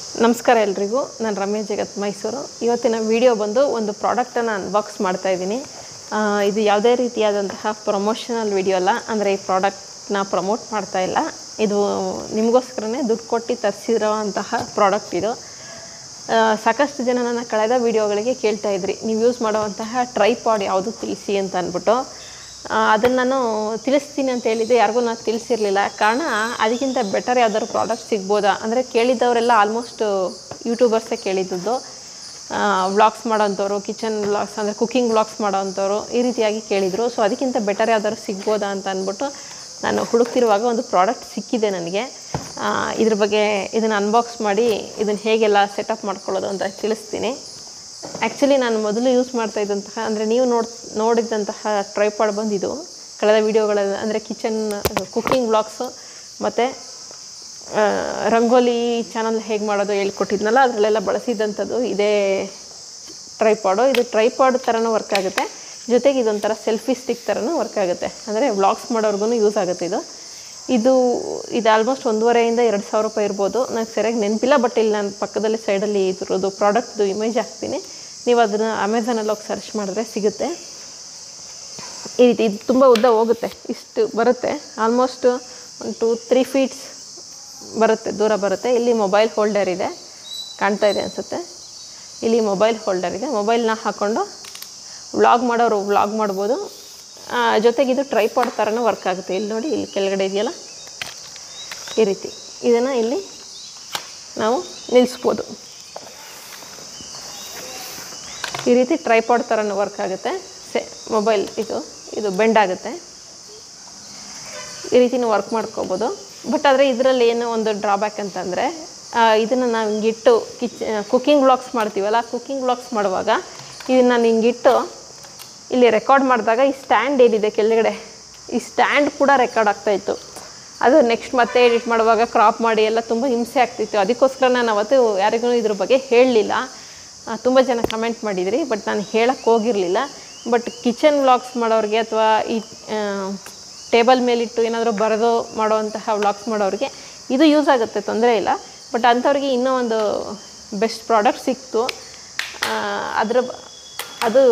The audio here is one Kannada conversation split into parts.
ನಮಸ್ಕಾರ ಎಲ್ರಿಗೂ ನಾನು ರಮ್ಯಾ ಜಗತ್ ಮೈಸೂರು ಇವತ್ತಿನ ವಿಡಿಯೋ ಬಂದು ಒಂದು ಪ್ರಾಡಕ್ಟನ್ನು ಅನ್ಬಾಕ್ಸ್ ಮಾಡ್ತಾ ಇದ್ದೀನಿ ಇದು ಯಾವುದೇ ರೀತಿಯಾದಂತಹ ಪ್ರಮೋಷನಲ್ ವಿಡಿಯೋ ಅಲ್ಲ ಅಂದರೆ ಈ ಪ್ರಾಡಕ್ಟ್ನ ಪ್ರಮೋಟ್ ಮಾಡ್ತಾ ಇಲ್ಲ ಇದು ನಿಮಗೋಸ್ಕರನೇ ದುಡ್ಡು ಕೊಟ್ಟು ತರಿಸಿರೋವಂತಹ ಪ್ರಾಡಕ್ಟ್ ಇದು ಆ, ಸಾಕಷ್ಟು ಜನ ನನ್ನ ಕಳೆದ ವಿಡಿಯೋಗಳಿಗೆ ಕೇಳ್ತಾ ಇದ್ರಿ ನೀವು ಯೂಸ್ ಮಾಡುವಂತಹ ಟ್ರೈಪಾಡ್ ಯಾವುದು ತಿಳಿಸಿ ಅಂತ ಅಂದ್ಬಿಟ್ಟು ಅದನ್ನು ನಾನು ತಿಳಿಸ್ತೀನಿ ಅಂತ ಹೇಳಿದ್ದೆ ಯಾರಿಗೂ ನಾನು ತಿಳಿಸಿರಲಿಲ್ಲ ಕಾರಣ ಅದಕ್ಕಿಂತ ಬೆಟರ್ ಯಾವ್ದಾದ್ರು ಪ್ರಾಡಕ್ಟ್ ಸಿಗ್ಬೋದಾ ಅಂದರೆ ಕೇಳಿದ್ದವರೆಲ್ಲ ಆಲ್ಮೋಸ್ಟ್ ಯೂಟ್ಯೂಬರ್ಸೇ ಕೇಳಿದ್ದದ್ದು ವ್ಲಾಗ್ಸ್ ಮಾಡೋವಂಥವ್ರು ಕಿಚನ್ ವ್ಲಾಗ್ಸ್ ಅಂದರೆ ಕುಕ್ಕಿಂಗ್ ವ್ಲಾಗ್ಸ್ ಮಾಡೋವಂಥವ್ರು ಈ ರೀತಿಯಾಗಿ ಕೇಳಿದರು ಸೊ ಅದಕ್ಕಿಂತ ಬೆಟರ್ ಯಾವ್ದಾದ್ರು ಸಿಗ್ಬೋದಾ ಅಂತ ಅಂದ್ಬಿಟ್ಟು ನಾನು ಹುಡುಕ್ತಿರುವಾಗ ಒಂದು ಪ್ರಾಡಕ್ಟ್ ಸಿಕ್ಕಿದೆ ನನಗೆ ಆ, ಇದ್ರ ಬಗ್ಗೆ ಇದನ್ನು ಅನ್ಬಾಕ್ಸ್ ಮಾಡಿ ಇದನ್ನು ಹೇಗೆಲ್ಲ ಸೆಟಪ್ ಮಾಡ್ಕೊಳ್ಳೋದು ಅಂತ ತಿಳಿಸ್ತೀನಿ ಆ್ಯಕ್ಚುಲಿ ನಾನು ಮೊದಲು ಯೂಸ್ ಮಾಡ್ತಾ ಇದ್ದಂತಹ ಅಂದರೆ ನೀವು ನೋಡ್ ನೋಡಿದಂತಹ ಟ್ರೈಪಾಡ್ ಬಂದಿದ್ದು ಕಳೆದ ವೀಡಿಯೋಗಳಲ್ಲಿ ಅಂದರೆ ಕಿಚನ್ ಕುಕ್ಕಿಂಗ್ ವ್ಲಾಗ್ಸು ಮತ್ತು ರಂಗೋಲಿ ಚಾನಲ್ ಹೇಗೆ ಮಾಡೋದು ಹೇಳ್ಕೊಟ್ಟಿದ್ನಲ್ಲ ಅದರಲ್ಲೆಲ್ಲ ಬಳಸಿದ್ದಂಥದ್ದು ಇದೇ ಟ್ರೈಪಾಡು ಇದು ಟ್ರೈಪಾಡ್ ಥರನೂ ವರ್ಕ್ ಆಗುತ್ತೆ ಜೊತೆಗೆ ಇದೊಂಥರ ಸೆಲ್ಫಿ ಸ್ಟಿಕ್ ಥರನೂ ವರ್ಕ್ ಆಗುತ್ತೆ ಅಂದರೆ ವ್ಲಾಗ್ಸ್ ಮಾಡೋರ್ಗು ಯೂಸ್ ಆಗುತ್ತೆ ಇದು ಇದು ಇದು ಆಲ್ಮೋಸ್ಟ್ ಒಂದೂವರೆಯಿಂದ ಎರಡು ಸಾವಿರ ರೂಪಾಯಿ ಇರ್ಬೋದು ನನಗೆ ಸರಿಯಾಗಿ ನೆನಪಿಲ್ಲ ಬಟ್ ಇಲ್ಲಿ ನಾನು ಪಕ್ಕದಲ್ಲಿ ಸೈಡಲ್ಲಿ ಇದ್ರದ್ದು ಪ್ರಾಡಕ್ಟ್ದು ಇಮೇಜ್ ಹಾಕ್ತೀನಿ ನೀವು ಅದನ್ನು ಅಮೆಝಾನಲ್ಲಿ ಹೋಗಿ ಸರ್ಚ್ ಮಾಡಿದ್ರೆ ಸಿಗುತ್ತೆ ಈ ರೀತಿ ಇದು ತುಂಬ ಉದ್ದ ಹೋಗುತ್ತೆ ಇಷ್ಟು ಬರುತ್ತೆ ಆಲ್ಮೋಸ್ಟ್ ಒಂದು ಟು ತ್ರೀ ಫೀಟ್ಸ್ ಬರುತ್ತೆ ದೂರ ಬರುತ್ತೆ ಇಲ್ಲಿ ಮೊಬೈಲ್ ಹೋಲ್ಡರ್ ಇದೆ ಕಾಣ್ತಾ ಇದೆ ಅನಿಸುತ್ತೆ ಇಲ್ಲಿ ಮೊಬೈಲ್ ಹೋಲ್ಡರ್ ಇದೆ ಮೊಬೈಲ್ನ ಹಾಕ್ಕೊಂಡು ವ್ಲಾಗ್ ಮಾಡೋರು ವ್ಲಾಗ್ ಮಾಡ್ಬೋದು ಆ, ಜೊತೆಗೆ ಇದು ಟ್ರೈಪಾಡ್ ಥರನೂ ವರ್ಕ್ ಆಗುತ್ತೆ ಇಲ್ಲಿ ನೋಡಿ ಇಲ್ಲಿ ಕೆಳಗಡೆ ಇದೆಯಲ್ಲ ಈ ರೀತಿ ಇದನ್ನು ಇಲ್ಲಿ ನಾವು ನಿಲ್ಲಿಸ್ಬೋದು ಈ ರೀತಿ ಟ್ರೈಪಾಡ್ ಥರನೂ ವರ್ಕ್ ಆಗುತ್ತೆ ಸೆ ಮೊಬೈಲ್ ಇದು ಇದು ಬೆಂಡ್ ಆಗುತ್ತೆ ಈ ರೀತಿನೂ ವರ್ಕ್ ಮಾಡ್ಕೋಬೋದು ಬಟ್ ಆದರೆ ಇದರಲ್ಲಿ ಏನೋ ಒಂದು ಡ್ರಾಬ್ಯಾಕ್ ಅಂತಂದರೆ ಇದನ್ನು ನಾವು ಹಿಂಗಿಟ್ಟು ಕಿಚ್ ಕುಕ್ಕಿಂಗ್ ವ್ಲಾಗ್ಸ್ ಮಾಡ್ತೀವಲ್ಲ ಕುಕ್ಕಿಂಗ್ ವ್ಲಾಗ್ಸ್ ಮಾಡುವಾಗ ಇದನ್ನು ನಾನು ಹಿಂಗಿಟ್ಟು ಇಲ್ಲಿ ರೆಕಾರ್ಡ್ ಮಾಡಿದಾಗ ಈ ಸ್ಟ್ಯಾಂಡ್ ಏನಿದೆ ಕೆಳಗಡೆ ಈ ಸ್ಟ್ಯಾಂಡ್ ಕೂಡ ರೆಕಾರ್ಡ್ ಆಗ್ತಾಯಿತ್ತು ಅದು ನೆಕ್ಸ್ಟ್ ಮತ್ತೆ ಎಡಿಟ್ ಮಾಡುವಾಗ ಕ್ರಾಪ್ ಮಾಡಿ ಎಲ್ಲ ತುಂಬ ಹಿಂಸೆ ಆಗ್ತಿತ್ತು ಅದಕ್ಕೋಸ್ಕರ ನಾನು ಅವತ್ತು ಯಾರಿಗೂ ಇದ್ರ ಬಗ್ಗೆ ಹೇಳಲಿಲ್ಲ ತುಂಬ ಜನ ಕಮೆಂಟ್ ಮಾಡಿದ್ರಿ ಬಟ್ ನಾನು ಹೇಳಕ್ಕೆ ಹೋಗಿರಲಿಲ್ಲ ಬಟ್ ಕಿಚನ್ ವ್ಲಾಗ್ಸ್ ಮಾಡೋರಿಗೆ ಅಥವಾ ಈ ಟೇಬಲ್ ಮೇಲಿಟ್ಟು ಏನಾದರೂ ಬರೆದು ಮಾಡೋವಂತಹ ವ್ಲಾಗ್ಸ್ ಮಾಡೋರಿಗೆ ಇದು ಯೂಸ್ ಆಗುತ್ತೆ ತೊಂದರೆ ಇಲ್ಲ ಬಟ್ ಅಂಥವ್ರಿಗೆ ಇನ್ನೂ ಒಂದು ಬೆಸ್ಟ್ ಪ್ರಾಡಕ್ಟ್ ಸಿಕ್ತು ಆ, ಅದ್ರ ಬ- ಅದು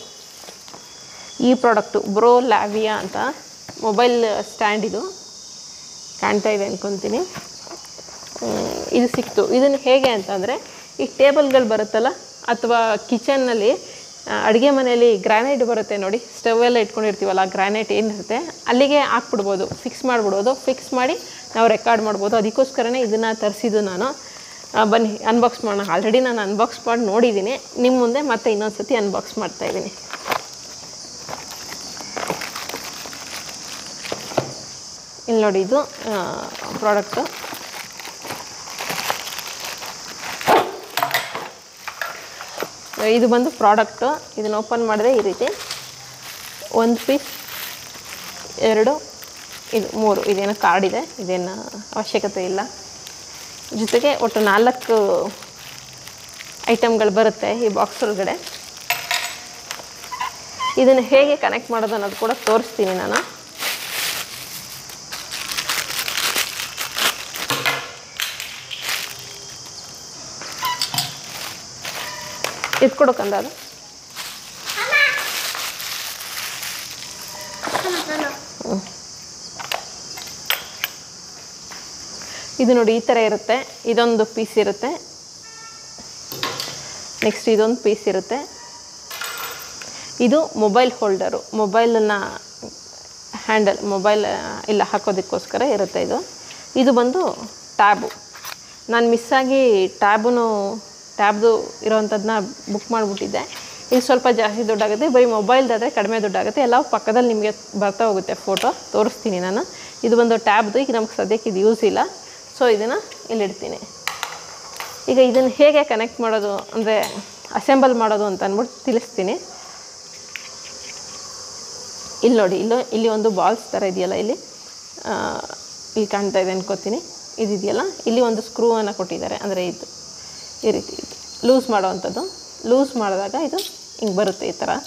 ಈ ಪ್ರಾಡಕ್ಟು ಬ್ರೋ ಲ್ಯಾವಿಯಾ ಅಂತ ಮೊಬೈಲ್ ಸ್ಟ್ಯಾಂಡ್ ಇದು ಕಾಣ್ತಾ ಇದೆ ಅನ್ಕೊತೀನಿ ಹ್ಮ್, ಇದು ಸಿಕ್ತು ಇದನ್ನು ಹೇಗೆ ಅಂತಂದರೆ ಈ ಟೇಬಲ್ಗಳು ಬರುತ್ತಲ್ಲ ಅಥವಾ ಕಿಚನ್ನಲ್ಲಿ ಅಡುಗೆ ಮನೆಯಲ್ಲಿ ಗ್ರಾನೈಟ್ ಬರುತ್ತೆ ನೋಡಿ ಸ್ಟವ್ ಎಲ್ಲ ಇಟ್ಕೊಂಡಿರ್ತೀವಲ್ಲ ಗ್ರಾನೈಟ್ ಏನಿರುತ್ತೆ ಅಲ್ಲಿಗೆ ಹಾಕ್ಬಿಡ್ಬೋದು ಫಿಕ್ಸ್ ಮಾಡಿಬಿಡೋದು ಫಿಕ್ಸ್ ಮಾಡಿ ನಾವು ರೆಕಾರ್ಡ್ ಮಾಡ್ಬೋದು ಅದಕ್ಕೋಸ್ಕರನೇ ಇದನ್ನು ತರಿಸಿದ್ದು ನಾನು ಆ, ಬನ್ನಿ ಅನ್ಬಾಕ್ಸ್ ಮಾಡೋಣ ಆಲ್ರೆಡಿ ನಾನು ಅನ್ಬಾಕ್ಸ್ ಮಾಡಿ ನೋಡಿದ್ದೀನಿ ನಿಮ್ಮ ಮುಂದೆ ಮತ್ತೆ ಇನ್ನೊಂದು ಸತಿ ಅನ್ಬಾಕ್ಸ್ ಮಾಡ್ತಾಯಿದ್ದೀನಿ ಇಲ್ಲಿ ನೋಡಿ ಇದು ಪ್ರಾಡಕ್ಟು ಇದು ಬಂದು ಪ್ರಾಡಕ್ಟು ಇದನ್ನು ಓಪನ್ ಮಾಡಿದ್ರೆ ಈ ರೀತಿ ಒಂದು ಪೀಸ್ ಎರಡು ಇದು ಮೂರು ಇದೇನೋ ಕಾರ್ಡ್ ಇದೆ ಇದೇನು ಅವಶ್ಯಕತೆ ಇಲ್ಲ ಜೊತೆಗೆ ಒಟ್ಟು ನಾಲ್ಕು ಐಟಮ್ಗಳು ಬರುತ್ತೆ ಈ ಬಾಕ್ಸ್ ಒಳಗಡೆ ಇದನ್ನು ಹೇಗೆ ಕನೆಕ್ಟ್ ಮಾಡೋದು ಅನ್ನೋದು ಕೂಡ ತೋರಿಸ್ತೀನಿ ನಾನು ಇದು ಕೊಡೋಕಂದ ಅದು ಹ್ಮ್. ಇದು ನೋಡಿ ಈ ಥರ ಇರುತ್ತೆ ಇದೊಂದು ಪೀಸ್ ಇರುತ್ತೆ ನೆಕ್ಸ್ಟ್ ಇದೊಂದು ಪೀಸ್ ಇರುತ್ತೆ ಇದು ಮೊಬೈಲ್ ಹೋಲ್ಡರು ಮೊಬೈಲನ್ನು ಹ್ಯಾಂಡಲ್ ಮೊಬೈಲ್ ಇಲ್ಲ ಹಾಕೋದಕ್ಕೋಸ್ಕರ ಇರುತ್ತೆ ಇದು ಇದು ಬಂದು ಟ್ಯಾಬು ನಾನು ಮಿಸ್ಸಾಗಿ ಟ್ಯಾಬು ಟ್ಯಾಬ್ದು ಇರೋವಂಥದ್ದನ್ನ ಬುಕ್ ಮಾಡಿಬಿಟ್ಟಿದ್ದೆ ಇದು ಸ್ವಲ್ಪ ಜಾಸ್ತಿ ದುಡ್ಡಾಗುತ್ತೆ ಬರೀ ಮೊಬೈಲ್ದಾದರೆ ಕಡಿಮೆ ದುಡ್ಡಾಗುತ್ತೆ ಎಲ್ಲ ಪಕ್ಕದಲ್ಲಿ ನಿಮಗೆ ಬರ್ತಾ ಹೋಗುತ್ತೆ ಫೋಟೋ ತೋರಿಸ್ತೀನಿ ನಾನು ಇದು ಒಂದು ಟ್ಯಾಬ್ದು ಈಗ ನಮ್ಗೆ ಸದ್ಯಕ್ಕೆ ಇದು ಯೂಸ್ ಇಲ್ಲ ಸೊ ಇದನ್ನು ಇಲ್ಲಿಡ್ತೀನಿ ಈಗ ಇದನ್ನು ಹೇಗೆ ಕನೆಕ್ಟ್ ಮಾಡೋದು ಅಂದರೆ ಅಸೆಂಬಲ್ ಮಾಡೋದು ಅಂತ ಅಂದ್ಬಿಟ್ಟು ತಿಳಿಸ್ತೀನಿ ಇಲ್ಲಿ ನೋಡಿ ಇಲ್ಲೋ ಇಲ್ಲಿ ಒಂದು ಬಾಲ್ಸ್ ಥರ ಇದೆಯಲ್ಲ ಇಲ್ಲಿ ಆ, ಇಲ್ಲಿ ಕಾಣ್ತಾ ಇದೆ ಅನ್ಕೋತೀನಿ ಇದಿದೆಯಲ್ಲ ಇಲ್ಲಿ ಒಂದು ಸ್ಕ್ರೂವನ್ನು ಕೊಟ್ಟಿದ್ದಾರೆ ಅಂದರೆ ಇದು ಈ ರೀತಿ ಇದು ಲೂಸ್ ಮಾಡೋವಂಥದ್ದು ಲೂಸ್ ಮಾಡಿದಾಗ ಇದು ಹಿಂಗೆ ಬರುತ್ತೆ ಈ ಥರ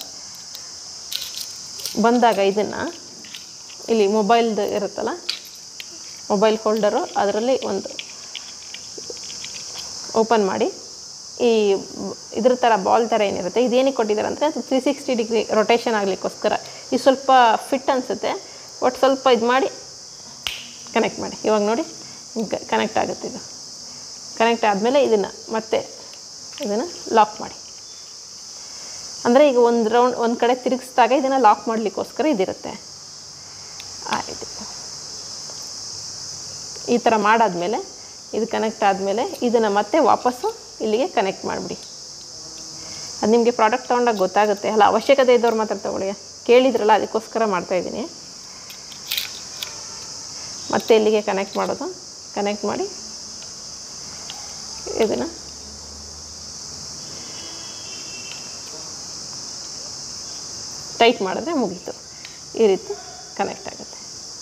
ಬಂದಾಗ ಇದನ್ನು ಇಲ್ಲಿ ಮೊಬೈಲ್ದು ಇರುತ್ತಲ್ಲ ಮೊಬೈಲ್ ಹೋಲ್ಡರು ಅದರಲ್ಲಿ ಒಂದು ಓಪನ್ ಮಾಡಿ ಈ ಬ- ಇದ್ರ ಥರ ಬಾಲ್ ಥರ ಏನಿರುತ್ತೆ ಇದೇನಕ್ಕೆ ಕೊಟ್ಟಿದ್ದಾರೆ ಅಂದರೆ ಅದು ತ್ರೀ ಸಿಕ್ಸ್ಟಿ ಡಿಗ್ರಿ ರೊಟೇಷನ್ ಆಗಲಿಕ್ಕೋಸ್ಕರ ಇದು ಸ್ವಲ್ಪ ಫಿಟ್ ಅನಿಸುತ್ತೆ ಒಟ್ಟು ಸ್ವಲ್ಪ ಇದು ಮಾಡಿ ಕನೆಕ್ಟ್ ಮಾಡಿ ಇವಾಗ ನೋಡಿ ಕನೆಕ್ಟ್ ಆಗುತ್ತೆ ಇದು ಕನೆಕ್ಟ್ ಆದಮೇಲೆ ಇದನ್ನು ಮತ್ತೆ ಇದನ್ನು ಲಾಕ್ ಮಾಡಿ ಅಂದರೆ ಈಗ ಒಂದು ರೌಂಡ್ ಒಂದು ಕಡೆ ತಿರುಗಿಸಿದಾಗ ಇದನ್ನು ಲಾಕ್ ಮಾಡಲಿಕ್ಕೋಸ್ಕರ ಇದಿರುತ್ತೆ ಆಯಿತು ಈ ಥರ ಮಾಡಾದ್ಮೇಲೆ ಇದು ಕನೆಕ್ಟ್ ಆದಮೇಲೆ ಇದನ್ನು ಮತ್ತೆ ವಾಪಸ್ಸು ಇಲ್ಲಿಗೆ ಕನೆಕ್ಟ್ ಮಾಡಿಬಿಡಿ ಅದು ನಿಮಗೆ ಪ್ರಾಡಕ್ಟ್ ತೊಗೊಂಡಾಗ ಗೊತ್ತಾಗುತ್ತೆ ಅಲ್ಲ ಅವಶ್ಯಕತೆ ಇದ್ದವ್ರು ಮಾತ್ರ ತಗೊಳ್ಳಿ ಕೇಳಿದ್ರಲ್ಲ ಅದಕ್ಕೋಸ್ಕರ ಮಾಡ್ತಾಯಿದ್ದೀನಿ ಮತ್ತೆ ಇಲ್ಲಿಗೆ ಕನೆಕ್ಟ್ ಮಾಡೋದು ಕನೆಕ್ಟ್ ಮಾಡಿ ಇದನ್ನು ಟೈಟ್ ಮಾಡಿದ್ರೆ ಮುಗೀತು ಈ ರೀತಿ ಕನೆಕ್ಟ್ ಆಗುತ್ತೆ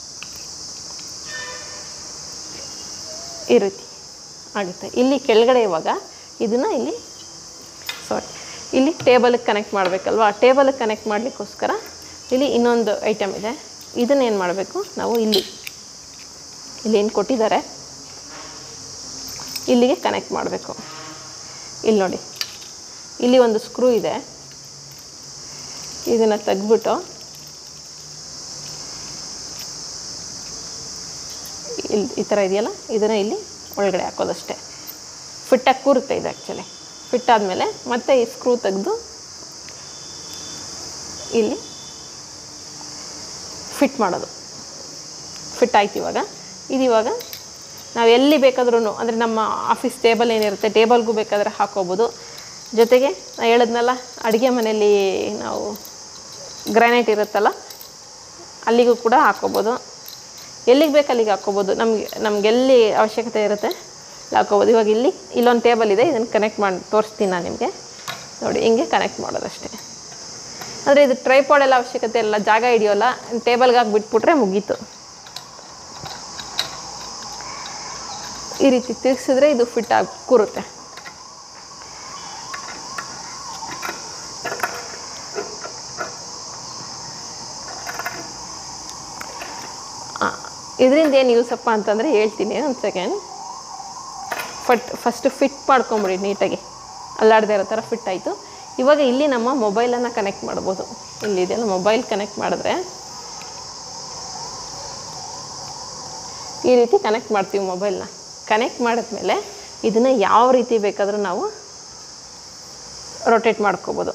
ಈ ರೀತಿ ಆಗುತ್ತೆ ಇಲ್ಲಿ ಕೆಳಗಡೆ ಇವಾಗ ಇದನ್ನು ಇಲ್ಲಿ ಸಾರಿ ಇಲ್ಲಿ ಟೇಬಲ್ಗೆ ಕನೆಕ್ಟ್ ಮಾಡಬೇಕಲ್ವ ಆ ಟೇಬಲ್ಗೆ ಕನೆಕ್ಟ್ ಮಾಡಲಿಕ್ಕೋಸ್ಕರ ಇಲ್ಲಿ ಇನ್ನೊಂದು ಐಟಮ್ ಇದೆ ಇದನ್ನ ಏನು ಮಾಡಬೇಕು ನಾವು ಇಲ್ಲಿ ಇಲ್ಲಿ ಏನು ಕೊಟ್ಟಿದ್ದಾರೆ ಇಲ್ಲಿಗೆ ಕನೆಕ್ಟ್ ಮಾಡಬೇಕು ಇಲ್ಲಿ ನೋಡಿ ಇಲ್ಲಿ ಒಂದು ಸ್ಕ್ರೂ ಇದೆ ಇದನ್ನು ತೆಗೆದ್ಬಿಟ್ಟು ಇಲ್ಲಿ ಈ ಥರ ಇದೆಯಲ್ಲ ಇದನ್ನು ಇಲ್ಲಿ ಒಳಗಡೆ ಹಾಕೋದಷ್ಟೇ ಫಿಟ್ಟಾಗಿ ಕೂರುತ್ತೆ ಇದು ಆ್ಯಕ್ಚುಲಿ ಫಿಟ್ ಆದಮೇಲೆ ಮತ್ತೆ ಈ ಸ್ಕ್ರೂ ತೆಗೆದು ಇಲ್ಲಿ ಫಿಟ್ ಮಾಡೋದು ಫಿಟ್ ಆಯ್ತು ಇವಾಗ ಇದು ಇವಾಗ ನಾವು ಎಲ್ಲಿ ಬೇಕಾದ್ರೂ ಅಂದರೆ ನಮ್ಮ ಆಫೀಸ್ ಟೇಬಲ್ ಏನಿರುತ್ತೆ ಟೇಬಲ್ಗೂ ಬೇಕಾದರೆ ಹಾಕೋಬೋದು ಜೊತೆಗೆ ನಾ ಹೇಳಿದ್ನಲ್ಲ ಅಡುಗೆ ಮನೆಯಲ್ಲಿ ನಾವು ಗ್ರಾನೈಟ್ ಇರುತ್ತಲ್ಲ ಅಲ್ಲಿಗೂ ಕೂಡ ಹಾಕೋಬೋದು ಎಲ್ಲಿಗೆ ಬೇಕು ಅಲ್ಲಿಗೆ ಹಾಕ್ಕೋಬೋದು ನಮಗೆ ನಮಗೆಲ್ಲಿ ಅವಶ್ಯಕತೆ ಇರುತ್ತೆ ಅಲ್ಲಿ ಹಾಕ್ಕೋಬೋದು ಇವಾಗ ಇಲ್ಲಿ ಇಲ್ಲೊಂದು ಟೇಬಲ್ ಇದೆ ಇದನ್ನು ಕನೆಕ್ಟ್ ಮಾಡಿ ತೋರಿಸ್ತೀನಿ ನಾನು ನಿಮಗೆ ನೋಡಿ ಹಿಂಗೆ ಕನೆಕ್ಟ್ ಮಾಡೋದಷ್ಟೇ ಅಂದರೆ ಇದು ಟ್ರೈಪಾಡ್ ಎಲ್ಲ ಅವಶ್ಯಕತೆ ಇಲ್ಲ ಜಾಗ ಹಿಡಿಯೋಲ್ಲ ಟೇಬಲ್ಗೆ ಹಾಕಿ ಬಿಟ್ಬಿಟ್ರೆ ಮುಗೀತು ಈ ರೀತಿ ತಿರ್ಗಿಸಿದ್ರೆ ಇದು ಫಿಟ್ ಆಗಿ ಕೂರುತ್ತೆ ಇದರಿಂದ ಏನು ಯೂಸಪ್ಪ ಅಂತಂದರೆ ಹೇಳ್ತೀನಿ ಒಂದು ಸೆಕೆಂಡ್ ಫಟ್ ಫಸ್ಟ್ ಫಿಟ್ ಮಾಡ್ಕೊಂಬಿಡಿ ನೀಟಾಗಿ ಅಲ್ಲಾಡದೆ ಇರೋ ಥರ ಫಿಟ್ ಆಯಿತು ಇವಾಗ ಇಲ್ಲಿ ನಮ್ಮ ಮೊಬೈಲನ್ನು ಕನೆಕ್ಟ್ ಮಾಡ್ಬೋದು ಇಲ್ಲಿ ಇದೆಯಲ್ಲ ಮೊಬೈಲ್ ಕನೆಕ್ಟ್ ಮಾಡಿದ್ರೆ ಈ ರೀತಿ ಕನೆಕ್ಟ್ ಮಾಡ್ತೀವಿ ಮೊಬೈಲ್ನ ಕನೆಕ್ಟ್ ಮಾಡಿದ್ಮೇಲೆ ಇದನ್ನು ಯಾವ ರೀತಿ ಬೇಕಾದರೂ ನಾವು ರೊಟೇಟ್ ಮಾಡ್ಕೋಬೋದು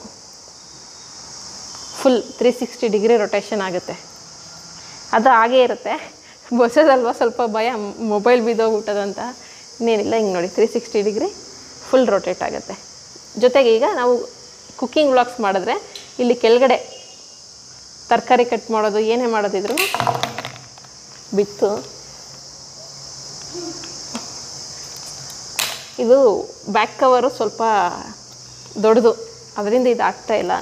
full three sixty degree rotation ಆಗುತ್ತೆ ಅದು ಹಾಗೇ ಇರುತ್ತೆ ಬಸದಲ್ವ ಸ್ವಲ್ಪ ಭಯ ಮೊಬೈಲ್ ಬಿದ್ದೋಗ್ಬಿಟ್ಟದಂತ ಇನ್ನೇನಿಲ್ಲ ಹಿಂಗೆ ನೋಡಿ three sixty degree full rotate ಆಗುತ್ತೆ ಜೊತೆಗೆ ಈಗ ನಾವು ಕುಕ್ಕಿಂಗ್ ವ್ಲಾಗ್ಸ್ ಮಾಡಿದ್ರೆ ಇಲ್ಲಿ ಕೆಳಗಡೆ ತರಕಾರಿ ಕಟ್ ಮಾಡೋದು ಏನೇ ಮಾಡೋದಿದ್ರು ಬಿತ್ತು ಇದು ಬ್ಯಾಕ್ ಕವರು ಸ್ವಲ್ಪ ದೊಡ್ಡದು ಅದರಿಂದ ಇದು ಆಗ್ತಾ ಇಲ್ಲ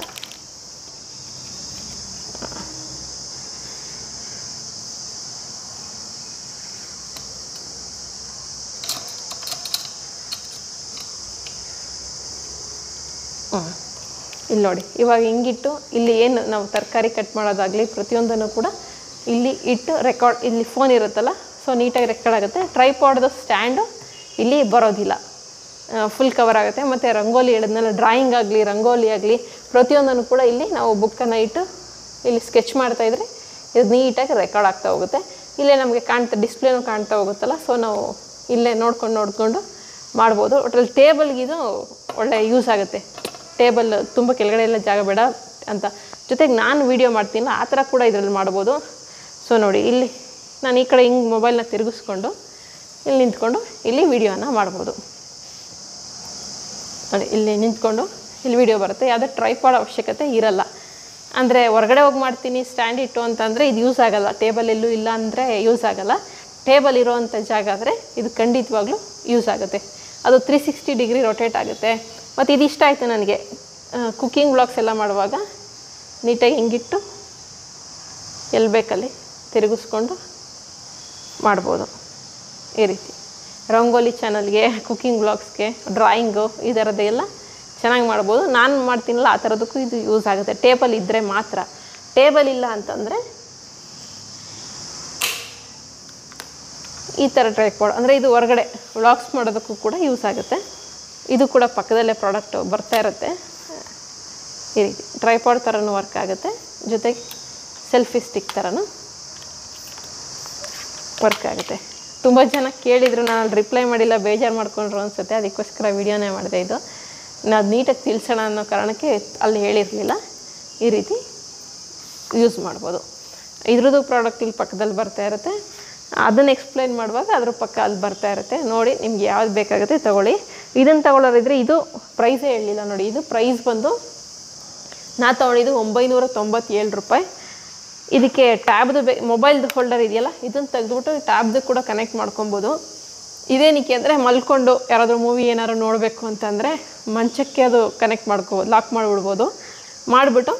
ಇಲ್ಲಿ ನೋಡಿ ಇವಾಗ ಹಿಂಗಿಟ್ಟು ಇಲ್ಲಿ ಏನು ನಾವು ತರಕಾರಿ ಕಟ್ ಮಾಡೋದಾಗಲಿ ಪ್ರತಿಯೊಂದನ್ನು ಕೂಡ ಇಲ್ಲಿ ಇಟ್ಟು ರೆಕಾರ್ಡ್ ಇಲ್ಲಿ ಫೋನ್ ಇರುತ್ತಲ್ಲ ಸೊ ನೀಟಾಗಿ ರೆಕಾರ್ಡ್ ಆಗುತ್ತೆ ಟ್ರೈಪಾಡ್ದು ಸ್ಟ್ಯಾಂಡು ಇಲ್ಲಿ ಬರೋದಿಲ್ಲ ಫುಲ್ ಕವರ್ ಆಗುತ್ತೆ ಮತ್ತು ರಂಗೋಲಿ ಹೇಳಿದ್ನಲ್ಲ ಡ್ರಾಯಿಂಗ್ ಆಗಲಿ ರಂಗೋಲಿ ಆಗಲಿ ಪ್ರತಿಯೊಂದನ್ನು ಕೂಡ ಇಲ್ಲಿ ನಾವು ಬುಕ್ಕನ್ನು ಇಟ್ಟು ಇಲ್ಲಿ ಸ್ಕೆಚ್ ಮಾಡ್ತಾಯಿದ್ರೆ ಇದು ನೀಟಾಗಿ ರೆಕಾರ್ಡ್ ಆಗ್ತಾ ಹೋಗುತ್ತೆ ಇಲ್ಲೇ ನಮಗೆ ಕಾಣ್ತಾ ಡಿಸ್ಪ್ಲೇನೂ ಕಾಣ್ತಾ ಹೋಗುತ್ತಲ್ಲ ಸೊ ನಾವು ಇಲ್ಲೇ ನೋಡ್ಕೊಂಡು ನೋಡಿಕೊಂಡು ಮಾಡ್ಬೋದು ಒಟ್ಟಲ್ಲಿ ಟೇಬಲ್ಗಿದು ಒಳ್ಳೆ ಯೂಸ್ ಆಗುತ್ತೆ ಟೇಬಲ್ ತುಂಬ ಕೆಳಗಡೆ ಎಲ್ಲ ಜಾಗ ಬೇಡ ಅಂತ ಜೊತೆಗೆ ನಾನು ವೀಡಿಯೋ ಮಾಡ್ತೀನಲ್ಲ ಆ ಥರ ಕೂಡ ಇದರಲ್ಲಿ ಮಾಡ್ಬೋದು ಸೊ ನೋಡಿ ಇಲ್ಲಿ ನಾನು ಈ ಕಡೆ ಹಿಂಗೆ ಮೊಬೈಲ್ನ ತಿರುಗಿಸ್ಕೊಂಡು ಇಲ್ಲಿ ನಿಂತ್ಕೊಂಡು ಇಲ್ಲಿ ವೀಡಿಯೋನ ಮಾಡ್ಬೋದು ನೋಡಿ ಇಲ್ಲಿ ನಿಂತ್ಕೊಂಡು ಇಲ್ಲಿ ವೀಡಿಯೋ ಬರುತ್ತೆ ಯಾವುದೇ ಟ್ರೈಪಾಡ್ ಅವಶ್ಯಕತೆ ಇರಲ್ಲ ಅಂದರೆ ಹೊರಗಡೆ ಹೋಗಿ ಮಾಡ್ತೀನಿ ಸ್ಟ್ಯಾಂಡ್ ಇಟ್ಟು ಅಂತಂದರೆ ಇದು ಯೂಸ್ ಆಗಲ್ಲ ಟೇಬಲ್ ಎಲ್ಲೂ ಇಲ್ಲ ಅಂದರೆ ಯೂಸ್ ಆಗಲ್ಲ ಟೇಬಲ್ ಇರೋವಂಥ ಜಾಗ ಆದರೆ ಇದು ಖಂಡಿತವಾಗ್ಲೂ ಯೂಸ್ ಆಗುತ್ತೆ ಅದು ತ್ರೀ ಸಿಕ್ಸ್ಟಿ ಡಿಗ್ರಿ ರೊಟೇಟ್ ಆಗುತ್ತೆ ಮತ್ತು ಇದು ಇಷ್ಟ ಆಯಿತು ನನಗೆ ಕುಕ್ಕಿಂಗ್ ಬ್ಲಾಗ್ಸ್ ಎಲ್ಲ ಮಾಡುವಾಗ ನೀಟಾಗಿ ಹಿಂಗಿಟ್ಟು ಎಲ್ಲಿ ಬೇಕಲ್ಲಿ ತಿರುಗಿಸ್ಕೊಂಡು ಮಾಡ್ಬೋದು ಈ ರೀತಿ ರಂಗೋಲಿ ಚಾನಲ್ಗೆ ಕುಕ್ಕಿಂಗ್ ಬ್ಲಾಗ್ಸ್ಗೆ ಡ್ರಾಯಿಂಗು ಈ ಥರದ್ದೆಲ್ಲ ಚೆನ್ನಾಗಿ ಮಾಡ್ಬೋದು ನಾನು ಮಾಡ್ತೀನಲ್ಲ ಆ ಥರದಕ್ಕೂ ಇದು ಯೂಸ್ ಆಗುತ್ತೆ ಟೇಬಲ್ ಇದ್ದರೆ ಮಾತ್ರ ಟೇಬಲ್ ಇಲ್ಲ ಅಂತಂದರೆ ಈ ಥರ ಟ್ರೈಪಾಡ್ ಅಂದರೆ ಇದು ಹೊರಗಡೆ ವ್ಲಾಗ್ಸ್ ಮಾಡೋದಕ್ಕೂ ಕೂಡ ಯೂಸ್ ಆಗುತ್ತೆ ಇದು ಕೂಡ ಪಕ್ಕದಲ್ಲೇ ಪ್ರಾಡಕ್ಟ್ ಬರ್ತಾ ಇರುತ್ತೆ ಈ ರೀತಿ ಟ್ರೈಪಾಡ್ ಥರನೂ ವರ್ಕ್ ಆಗುತ್ತೆ ಜೊತೆಗೆ ಸೆಲ್ಫಿ ಸ್ಟಿಕ್ ಥರನೂ ವರ್ಕ್ ಆಗುತ್ತೆ ತುಂಬ ಜನ ಕೇಳಿದ್ರು ನಾನು ಅಲ್ಲಿ ರಿಪ್ಲೈ ಮಾಡಿಲ್ಲ ಬೇಜಾರು ಮಾಡ್ಕೊಂಡ್ರು ಅನಿಸುತ್ತೆ ಅದಕ್ಕೋಸ್ಕರ ವೀಡಿಯೋನೇ ಮಾಡಿದೆ ಇದು ನಾವು ನೀಟಾಗಿ ತಿಳಿಸೋಣ ಅನ್ನೋ ಕಾರಣಕ್ಕೆ ಅಲ್ಲಿ ಹೇಳಿರಲಿಲ್ಲ ಈ ರೀತಿ ಯೂಸ್ ಮಾಡ್ಬೋದು ಇದ್ರದ್ದು ಪ್ರಾಡಕ್ಟ್ ಇಲ್ಲಿ ಪಕ್ಕದಲ್ಲಿ ಬರ್ತಾ ಇರುತ್ತೆ ಅದನ್ನು ಎಕ್ಸ್ಪ್ಲೈನ್ ಮಾಡುವಾಗ ಅದ್ರ ಪಕ್ಕ ಅಲ್ಲಿ ಬರ್ತಾ ಇರುತ್ತೆ ನೋಡಿ ನಿಮ್ಗೆ ಯಾವ್ದು ಬೇಕಾಗುತ್ತೆ ತೊಗೊಳ್ಳಿ ಇದನ್ನು ತಗೊಳ್ಳೋರಿದ್ರೆ ಇದು ಪ್ರೈಸೇ ಹೇಳಲಿಲ್ಲ ನೋಡಿ ಇದು ಪ್ರೈಸ್ ಬಂದು ನಾ ತೊಗೊಂಡಿದ್ದು ಒಂಬೈನೂರ ತೊಂಬತ್ತೇಳು ರೂಪಾಯಿ ಇದಕ್ಕೆ ಟ್ಯಾಬ್ದು ಬೇ ಮೊಬೈಲ್ದು ಹೋಲ್ಡರ್ ಇದೆಯಲ್ಲ ಇದನ್ನು ತೆಗೆದ್ಬಿಟ್ಟು ಟ್ಯಾಬ್ದು ಕೂಡ ಕನೆಕ್ಟ್ ಮಾಡ್ಕೊಬೋದು ಇದೇನಕ್ಕೆ ಅಂದರೆ ಮಲ್ಕೊಂಡು ಯಾರಾದರೂ ಮೂವಿ ಏನಾದ್ರು ನೋಡಬೇಕು ಅಂತಂದರೆ ಮಂಚಕ್ಕೆ ಅದು ಕನೆಕ್ಟ್ ಮಾಡ್ಕೋಬೋದು ಲಾಕ್ ಮಾಡಿಬಿಡ್ಬೋದು ಮಾಡಿಬಿಟ್ಟು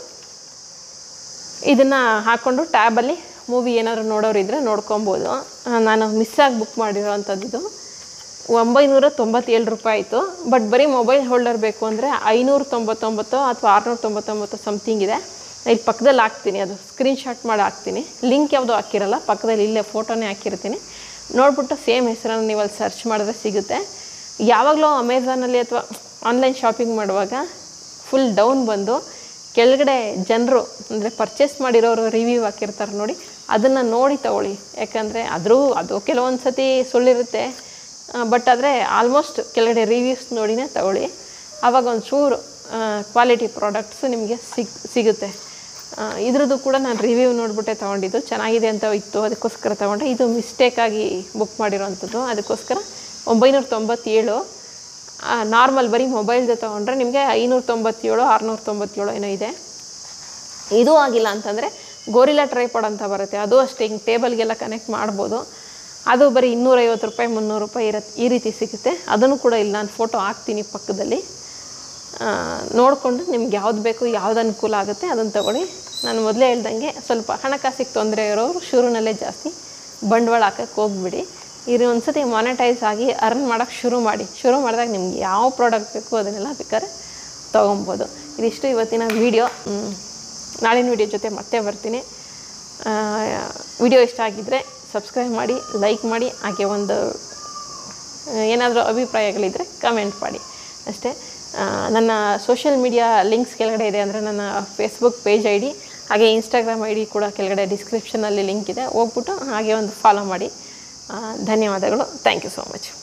ಇದನ್ನು ಹಾಕ್ಕೊಂಡು ಟ್ಯಾಬಲ್ಲಿ ಮೂವಿ ಏನಾದ್ರು ನೋಡೋರು ಇದ್ದರೆ ನೋಡ್ಕೊಬೋದು ಆ, ನಾನು ಮಿಸ್ ಆಗಿ ಬುಕ್ ಮಾಡಿರೋ ಅಂಥದ್ದು ಇದು ಒಂಬೈನೂರ ತೊಂಬತ್ತೇಳು ರೂಪಾಯಿ ಆಯಿತು ಬಟ್ ಬರೀ ಮೊಬೈಲ್ ಹೋಲ್ಡರ್ ಬೇಕು ಅಂದರೆ ಐನೂರ ತೊಂಬತ್ತೊಂಬತ್ತು ಅಥವಾ ಆರುನೂರ ತೊಂಬತ್ತೊಂಬತ್ತು ಸಮಥಿಂಗ್ ಇದೆ ಇಲ್ಲಿ ಪಕ್ಕದಲ್ಲಿ ಹಾಕ್ತೀನಿ ಅದು ಸ್ಕ್ರೀನ್ಶಾಟ್ ಮಾಡಿ ಹಾಕ್ತೀನಿ ಲಿಂಕ್ ಯಾವುದೂ ಹಾಕಿರಲ್ಲ ಪಕ್ಕದಲ್ಲಿ ಇಲ್ಲೇ ಫೋಟೋನೇ ಹಾಕಿರ್ತೀನಿ ನೋಡ್ಬಿಟ್ಟು ಸೇಮ್ ಹೆಸರನ್ನು ನೀವು ಅಲ್ಲಿ ಸರ್ಚ್ ಮಾಡಿದ್ರೆ ಸಿಗುತ್ತೆ ಯಾವಾಗಲೂ ಅಮೆಝಾನಲ್ಲಿ ಅಥವಾ ಆನ್ಲೈನ್ ಶಾಪಿಂಗ್ ಮಾಡುವಾಗ ಫುಲ್ ಡೌನ್ ಬಂದು ಕೆಳಗಡೆ ಜನರು ಅಂದರೆ ಪರ್ಚೇಸ್ ಮಾಡಿರೋರು ರಿವ್ಯೂ ಹಾಕಿರ್ತಾರೆ ನೋಡಿ ಅದನ್ನು ನೋಡಿ ತಗೊಳ್ಳಿ ಯಾಕಂದರೆ ಆದರೂ ಅದು ಕೆಲವೊಂದು ಸತಿ ಸುಳ್ಳಿರುತ್ತೆ ಬಟ್ ಆದರೆ ಆಲ್ಮೋಸ್ಟ್ ಕೆಳಗಡೆ ರಿವ್ಯೂಸ್ ನೋಡಿನೇ ತಗೊಳ್ಳಿ ಆವಾಗ ಒಂದು ಚೂರು ಕ್ವಾಲಿಟಿ ಪ್ರಾಡಕ್ಟ್ಸು ನಿಮಗೆ ಸಿಗ್ ಸಿಗುತ್ತೆ ಆ, ಇದ್ರದ್ದು ಕೂಡ ನಾನು ರಿವ್ಯೂ ನೋಡಿಬಿಟ್ಟೆ ತೊಗೊಂಡಿದ್ದು ಚೆನ್ನಾಗಿದೆ ಅಂತ ಇತ್ತು ಅದಕ್ಕೋಸ್ಕರ ತೊಗೊಂಡೆ ಇದು ಮಿಸ್ಟೇಕಾಗಿ ಬುಕ್ ಮಾಡಿರೋವಂಥದ್ದು ಅದಕ್ಕೋಸ್ಕರ ಒಂಬೈನೂರ ತೊಂಬತ್ತೇಳು ನಾರ್ಮಲ್ ಬರೀ ಮೊಬೈಲ್ದು ತೊಗೊಂಡ್ರೆ ನಿಮಗೆ ಐನೂರ ತೊಂಬತ್ತೇಳು ಆರುನೂರ ತೊಂಬತ್ತೇಳು ಏನೋ ಇದೆ ಇದು ಆಗಿಲ್ಲ ಅಂತಂದರೆ ಗೋರಿಲ್ಲಾ ಟ್ರೈಪಾಡ್ ಅಂತ ಬರುತ್ತೆ ಅದು ಅಷ್ಟೇ ಹಿಂಗೆ ಟೇಬಲ್ಗೆಲ್ಲ ಕನೆಕ್ಟ್ ಮಾಡ್ಬೋದು ಅದು ಬರೀ ಇನ್ನೂರೈವತ್ತು ರೂಪಾಯಿ ಮುನ್ನೂರು ರೂಪಾಯಿ ಇರತ್ತೆ ಈ ರೀತಿ ಸಿಗುತ್ತೆ ಅದನ್ನು ಕೂಡ ಇಲ್ಲಿ ನಾನು ಫೋಟೋ ಹಾಕ್ತೀನಿ ಪಕ್ಕದಲ್ಲಿ ಆ, ನೋಡಿಕೊಂಡು ನಿಮ್ಗೆ ಯಾವ್ದು ಬೇಕು ಯಾವ್ದು ಅನುಕೂಲ ಆಗುತ್ತೆ ಅದನ್ನು ತಗೊಳ್ಳಿ ನಾನು ಮೊದಲೇ ಹೇಳ್ದಂಗೆ ಸ್ವಲ್ಪ ಹಣಕಾಸಿಗೆ ತೊಂದರೆ ಇರೋರು ಶುರುನಲ್ಲೇ ಜಾಸ್ತಿ ಬಂಡವಾಳ ಹಾಕಕ್ಕೆ ಹೋಗ್ಬಿಡಿ ಇದು ಒಂದ್ಸತಿ ಮಾನಿಟೈಸ್ ಆಗಿ ಅರ್ನ್ ಮಾಡೋಕ್ಕೆ ಶುರು ಮಾಡಿ ಶುರು ಮಾಡಿದಾಗ ನಿಮ್ಗೆ ಯಾವ ಪ್ರಾಡಕ್ಟ್ ಬೇಕು ಅದನ್ನೆಲ್ಲ ಬೇಕಾದ್ರೆ ತೊಗೊಬೋದು ಇದಿಷ್ಟು ಇವತ್ತಿನ ವೀಡಿಯೋ ನಾಳಿನ ವೀಡಿಯೋ ಜೊತೆ ಮತ್ತೆ ಬರ್ತೀನಿ ವಿಡಿಯೋ ಇಷ್ಟ ಆಗಿದ್ದರೆ ಸಬ್ಸ್ಕ್ರೈಬ್ ಮಾಡಿ ಲೈಕ್ ಮಾಡಿ ಹಾಗೆ ಒಂದು ಏನಾದರೂ ಅಭಿಪ್ರಾಯಗಳಿದ್ದರೆ ಕಮೆಂಟ್ ಮಾಡಿ ಅಷ್ಟೇ ಆ, ನನ್ನ ಸೋಷಿಯಲ್ ಮೀಡಿಯಾ ಲಿಂಕ್ಸ್ ಕೆಳಗಡೆ ಇದೆ ಅಂದರೆ ನನ್ನ ಫೇಸ್ಬುಕ್ ಪೇಜ್ ಐ ಡಿ ಹಾಗೆ ಇನ್ಸ್ಟಾಗ್ರಾಮ್ ಐ ಡಿ ಕೂಡ ಕೆಳಗಡೆ ಡಿಸ್ಕ್ರಿಪ್ಷನಲ್ಲಿ ಲಿಂಕ್ ಇದೆ ಹೋಗ್ಬಿಟ್ಟು ಹಾಗೆ ಒಂದು ಫಾಲೋ ಮಾಡಿ ಆ, ಧನ್ಯವಾದಗಳು ಥ್ಯಾಂಕ್ ಯು ಸೋ ಮಚ್